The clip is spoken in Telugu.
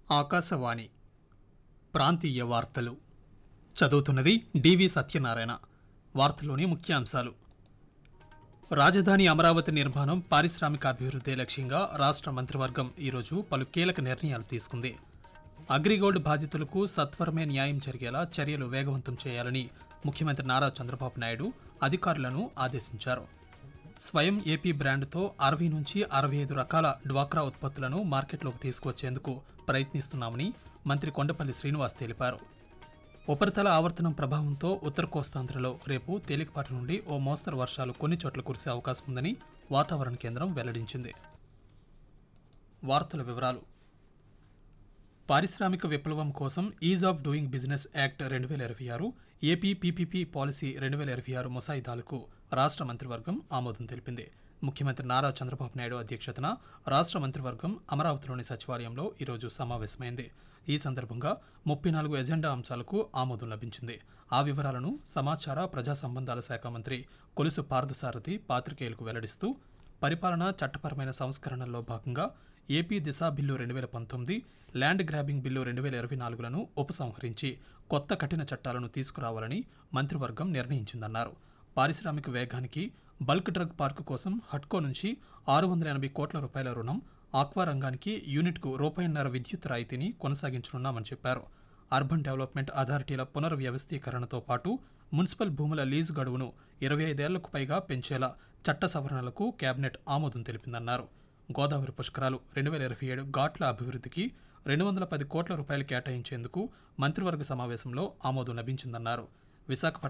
ఆకాశవాణి ప్రాంతీయ వార్తలు చదువుతున్నది డివి సత్యనారాయణ వార్తల్లోని ముఖ్యాంశాలు రాజధాని అమరావతి నిర్మాణం పారిశ్రామిక అభివృద్ధి లక్ష్యంగా రాష్ట్ర మంత్రివర్గం ఈరోజు పలు కీలక నిర్ణయాలు తీసుకుంది అగ్రిగోల్డ్ బాధితులకు సత్వరమే న్యాయం జరిగేలా చర్యలు వేగవంతం చేయాలని ముఖ్యమంత్రి నారా చంద్రబాబు నాయుడు అధికారులను ఆదేశించారు స్వయం ఏపీ బ్రాండ్తో అరవై నుంచి అరవై ఐదు రకాల డ్వాక్రా ఉత్పత్తులను మార్కెట్లోకి తీసుకువచ్చేందుకు ప్రయత్నిస్తున్నామని మంత్రి కొండపల్లి శ్రీనివాస్ తెలిపారు ఉపరితల ఆవర్తనం ప్రభావంతో ఉత్తర కోస్తాంధ్రలో రేపు తేలికపాటి నుండి ఓ మోస్తరు వర్షాలు కొన్ని చోట్ల కురిసే అవకాశం ఉందని వాతావరణ కేంద్రం వెల్లడించింది వార్తల వివరాలు పారిశ్రామిక విప్లవం కోసం ease of doing business act రెండు వేల ఇరవై ఆరు ఏపీ పీపీపీ పాలసీ రెండు వేల ఇరవై ఆరు ముసాయిదాలకు రాష్ట్ర మంత్రివర్గం ఆమోదం తెలిపింది ముఖ్యమంత్రి నారా చంద్రబాబు నాయుడు అధ్యక్షతన రాష్ట్ర మంత్రివర్గం అమరావతిలోని సచివాలయంలో ఈరోజు సమావేశమైంది ఈ సందర్భంగా ముప్పై నాలుగు ఎజెండా అంశాలకు ఆమోదం లభించింది ఆ వివరాలను సమాచార ప్రజా సంబంధాల శాఖ మంత్రి కొలుసు పార్థసారథి పాత్రికేయులకు వెల్లడిస్తూ పరిపాలన చట్టపరమైన సంస్కరణల్లో భాగంగా ఏపీ దిశ బిల్లు రెండు వేల పంతొమ్మిది ల్యాండ్ గ్రాబింగ్ బిల్లు రెండు వేల ఇరవై నాలుగులను ఉపసంహరించి కొత్త కఠిన చట్టాలను తీసుకురావాలని మంత్రివర్గం నిర్ణయించిందన్నారు పారిశ్రామిక వేగానికి బల్క్ డ్రగ్ పార్కు కోసం హట్కో నుంచి ఆరు వందల ఎనభై కోట్ల రూపాయల రుణం ఆక్వా రంగానికి యూనిట్కు రూపాయిన్నర విద్యుత్ రాయితీని కొనసాగించనున్నామని చెప్పారు అర్బన్ డెవలప్మెంట్ అథారిటీల పునర్వ్యవస్థీకరణతో పాటు మున్సిపల్ భూముల లీజు గడువును ఇరవై ఐదేళ్లకు పైగా పెంచేలా చట్ట సవరణలకు కేబినెట్ ఆమోదం తెలిపిందన్నారు గోదావరి పుష్కరాలు రెండు వేల ఇరవై ఏడు ఘాట్ల అభివృద్ధికి రెండు వందల పది కోట్ల రూపాయలు కేటాయించేందుకు మంత్రివర్గ సమావేశంలో ఆమోదం లభించిందన్నారు విశాఖపట్నం